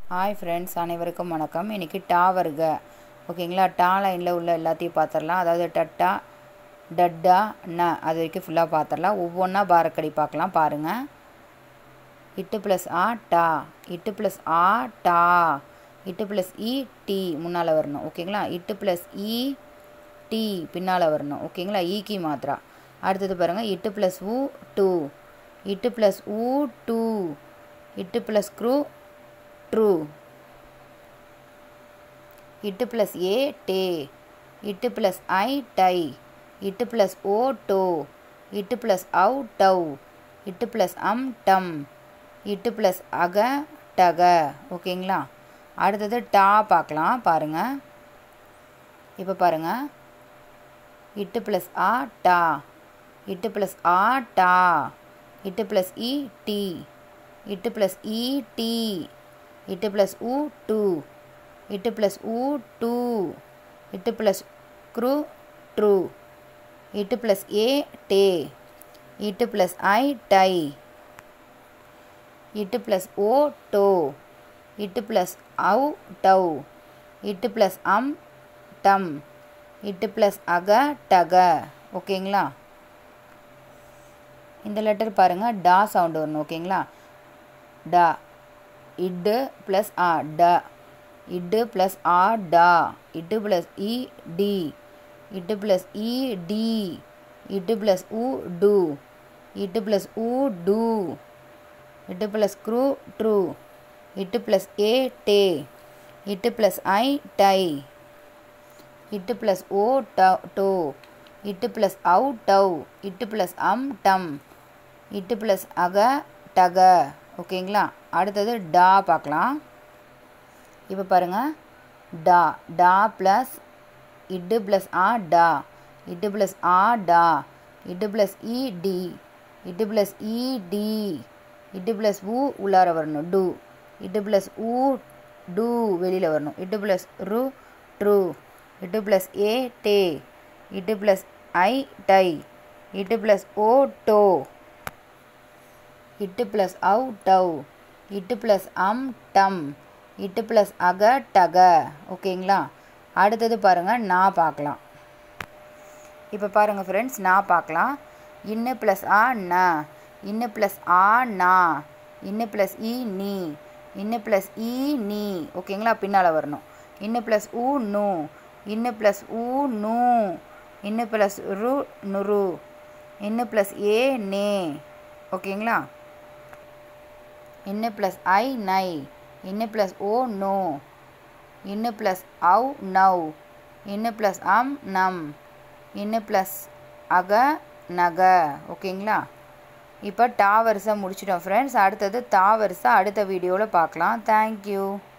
hi friends அனைவருக்கும் வணக்கம் இன்றைக்கி டா வருக ஓகேங்களா டா லைனில் உள்ள எல்லாத்தையும் பார்த்துடலாம் அதாவது டட்டா டட்டா ந அது வரைக்கும் ஃபுல்லாக பார்த்துடலாம் ஒவ்வொன்றா பாரக்கடி பார்க்கலாம் பாருங்கள் இட்டு ப்ளஸ் ஆ டா இட்டு ப்ளஸ் ஆ டா இட்டு ப்ளஸ் இ டி முன்னால் வரணும் ஓகேங்களா இட்டு ப்ளஸ் இ டி பின்னால் வரணும் ஓகேங்களா ஈக்கி மாத்திரா அடுத்தது பாருங்கள் இட்டு ப்ளஸ் ஊ டூ இட்டு ப்ளஸ் ஊ டூ இட்டு ப்ளஸ் க்ரூ ட்ரூ இட்டு ப்ளஸ் ஏ டே இட்டு ப்ளஸ் ஐ டை இட்டு ப்ளஸ் ஓ டோ இட்டு ப்ளஸ் அவு டவ் இட்டு ப்ளஸ் அம் டம் இட்டு ப்ளஸ் அக டக ஓகேங்களா அடுத்தது டா பார்க்கலாம் பாருங்கள் இப்போ பாருங்கள் இட்டு ப்ளஸ் ஆ டா இட்டு ப்ளஸ் ஆ டா இட்டு ப்ளஸ் இ டி இட்டு ப்ளஸ் இ டி இட்டு ப்ளஸ் ஊ டூ இட்டு ப்ளஸ் ஊ டூ இட்டு ப்ளஸ் க்ரூ ட்ரூ இட்டு ப்ளஸ் ஏ டே இட்டு ப்ளஸ் ஐ டை இட்டு ப்ளஸ் ஓ டோ இட்டு ப்ளஸ் அவு டவ் இட்டு ப்ளஸ் அம் டம் இட்டு ப்ளஸ் அக டக ஓகேங்களா இந்த லெட்டர் பாருங்கள் டா சவுண்டு வரணும் ஓகேங்களா டா இட்டு ப்ளஸ் ஆ ட இட்டு ப்ளஸ் ஆ டா இட்டு ப்ளஸ் இ டி இட்டு ப்ளஸ் இ டி இட்டு ப்ளஸ் உ டு இட்டு ப்ளஸ் உ டு இட்டு ப்ளஸ் க்ரூ ட்ரூ இட்டு ப்ளஸ் ஏ டே இட்டு ப்ளஸ் ஐ டை இட்டு ப்ளஸ் ஓ டோ இட்டு ப்ளஸ் அவு டவ் இட்டு ப்ளஸ் அம் டம் இட்டு ப்ளஸ் அக டக ஓகேங்களா அடுத்தது டா பார்க்கலாம் இப்போ பாருங்கள் டா டா ப்ளஸ் இட்டு ப்ளஸ் ஆ டா இட்டு ப்ளஸ் ஆ டா இட்டு ப்ளஸ் இ டி இட்டு ப்ளஸ் இ டி இட்டு ப்ளஸ் ஊ உள்ளார வரணும் டு இட்டு ப்ளஸ் ஊ டு வெளியில் வரணும் இட்டு ப்ளஸ் ரு ட்ரூ இட்டு ப்ளஸ் ஏ டே இட்டு ப்ளஸ் ஐ டை இட்டு ப்ளஸ் ஓ டோ இட்டு ப்ளஸ் அவு டவ் இட்டு ப்ளஸ் அம் டம் இட்டு ப்ளஸ் அக டக ஓகேங்களா அடுத்தது பாருங்கள் நான் பார்க்கலாம் இப்போ பாருங்கள் ஃப்ரெண்ட்ஸ் நான் பார்க்கலாம் இன்னு ப்ளஸ் ஆ ந இன்னு ப்ளஸ் ஆ நா இன்னு ப்ளஸ் இ நீ இன்னு ப்ளஸ் இ நீ ஓகேங்களா பின்னால் வரணும் இன்னு ப்ளஸ் ஊ நூ இன்னு ப்ளஸ் ஊ நூ இன்னு ப்ளஸ் ரு நுரு இன்னு ப்ளஸ் ஏ நே ஓகேங்களா இன்னு ப்ளஸ் ஐ நை இன்னு ப்ளஸ் ஓ நோ இன்னு ப்ளஸ் அவு நவ் இன்னு ப்ளஸ் அம் நம் இன்னு ப்ளஸ் அக நக ஓகேங்களா இப்போ டா வரிசை முடிச்சிட்டோம் ஃப்ரெண்ட்ஸ் அடுத்தது தா வரிசை அடுத்த வீடியோவில் பார்க்கலாம் தேங்க்யூ